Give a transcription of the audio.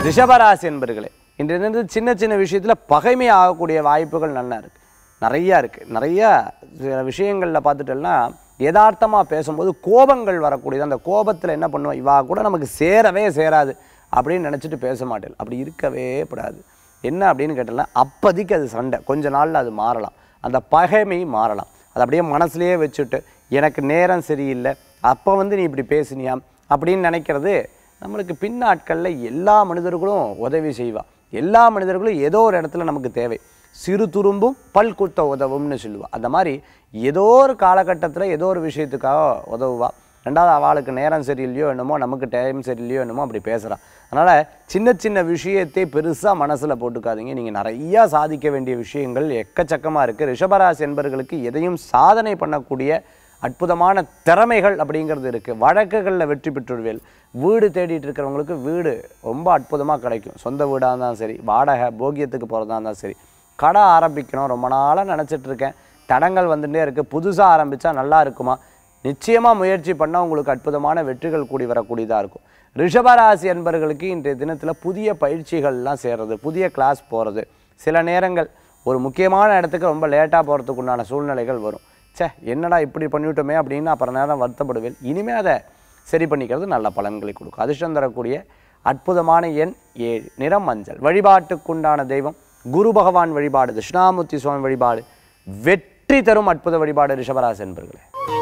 ரிஷபராசி என்பர்களே இன்றைய தினத்தில் சின்ன சின்ன விஷயத்தில் பகைமை ஆகக்கூடிய வாய்ப்புகள் நல்லா இருக்கு நிறையா இருக்குது நிறையா சில விஷயங்களில் பார்த்துட்டோம்னா யதார்த்தமாக பேசும்போது கோபங்கள் வரக்கூடியது அந்த கோபத்தில் என்ன பண்ணுவோம் இவா கூட நமக்கு சேரவே சேராது அப்படின்னு நினச்சிட்டு பேச மாட்டேன் அப்படி இருக்கவே கூடாது என்ன அப்படின்னு கேட்டோம்னா அப்போதைக்கு அது சண்டை கொஞ்ச நாளில் அது மாறலாம் அந்த பகைமை மாறலாம் அது அப்படியே மனசுலயே வச்சுட்டு எனக்கு நேரம் சரியில்லை அப்போ வந்து நீ இப்படி பேசுனியா அப்படின்னு நினைக்கிறது நம்மளுக்கு பின்னாட்களில் எல்லா மனிதர்களும் உதவி செய்வா எல்லா மனிதர்களும் ஏதோ ஒரு இடத்துல நமக்கு தேவை சிறு துரும்பும் பல் குத்த உதவும்னு சொல்லுவா அந்த மாதிரி ஏதோ ஒரு காலகட்டத்தில் ஏதோ ஒரு விஷயத்துக்காக உதவுவா ரெண்டாவது அவளுக்கு நேரம் சரியில்லையோ என்னமோ நமக்கு டைம் சரியில்லையோ என்னமோ அப்படி பேசுகிறான் அதனால் சின்ன சின்ன விஷயத்தை பெருசாக மனசில் போட்டுக்காதீங்க நீங்கள் நிறையா சாதிக்க வேண்டிய விஷயங்கள் எக்கச்சக்கமாக இருக்குது ரிஷபராசி என்பவர்களுக்கு எதையும் சாதனை பண்ணக்கூடிய அற்புதமான திறமைகள் அப்படிங்கிறது இருக்குது வழக்குகளில் வெற்றி பெற்றுடுவேல் வீடு தேடிட்டு இருக்கிறவங்களுக்கு வீடு ரொம்ப அற்புதமாக கிடைக்கும் சொந்த வீடாக இருந்தாலும் சரி வாடகை போகியத்துக்கு போகிறதா இருந்தாலும் சரி கடை ஆரம்பிக்கணும் ரொம்ப நாளாக நினச்சிட்டு இருக்கேன் தடங்கள் வந்துட்டே இருக்குது புதுசாக ஆரம்பித்தா நல்லா இருக்குமா நிச்சயமாக முயற்சி பண்ணால் உங்களுக்கு அற்புதமான வெற்றிகள் கூடி வரக்கூடியதாக இருக்கும் ரிஷபராசி என்பவர்களுக்கு இன்றைய தினத்தில் புதிய பயிற்சிகள்லாம் சேர்றது புதிய கிளாஸ் போகிறது சில நேரங்கள் ஒரு முக்கியமான இடத்துக்கு ரொம்ப லேட்டாக போகிறதுக்கு உண்டான சூழ்நிலைகள் வரும் ச்சே என்னடா இப்படி பண்ணிவிட்டோமே அப்படின்னு அப்புறம் நேரம் வருத்தப்படுவேன் இனிமேல் அதை சரி பண்ணிக்கிறது நல்ல பலன்களை கொடுக்கும் அதிர்ஷ்டம் தரக்கூடிய அற்புதமான எண் ஏழு நிறம் மஞ்சள் வழிபாட்டுக்குண்டான தெய்வம் குரு பகவான் வழிபாடு தட்சிணாமூர்த்தி சுவாமி வழிபாடு வெற்றி தரும் அற்புத வழிபாடு ரிஷபராசி என்பர்களே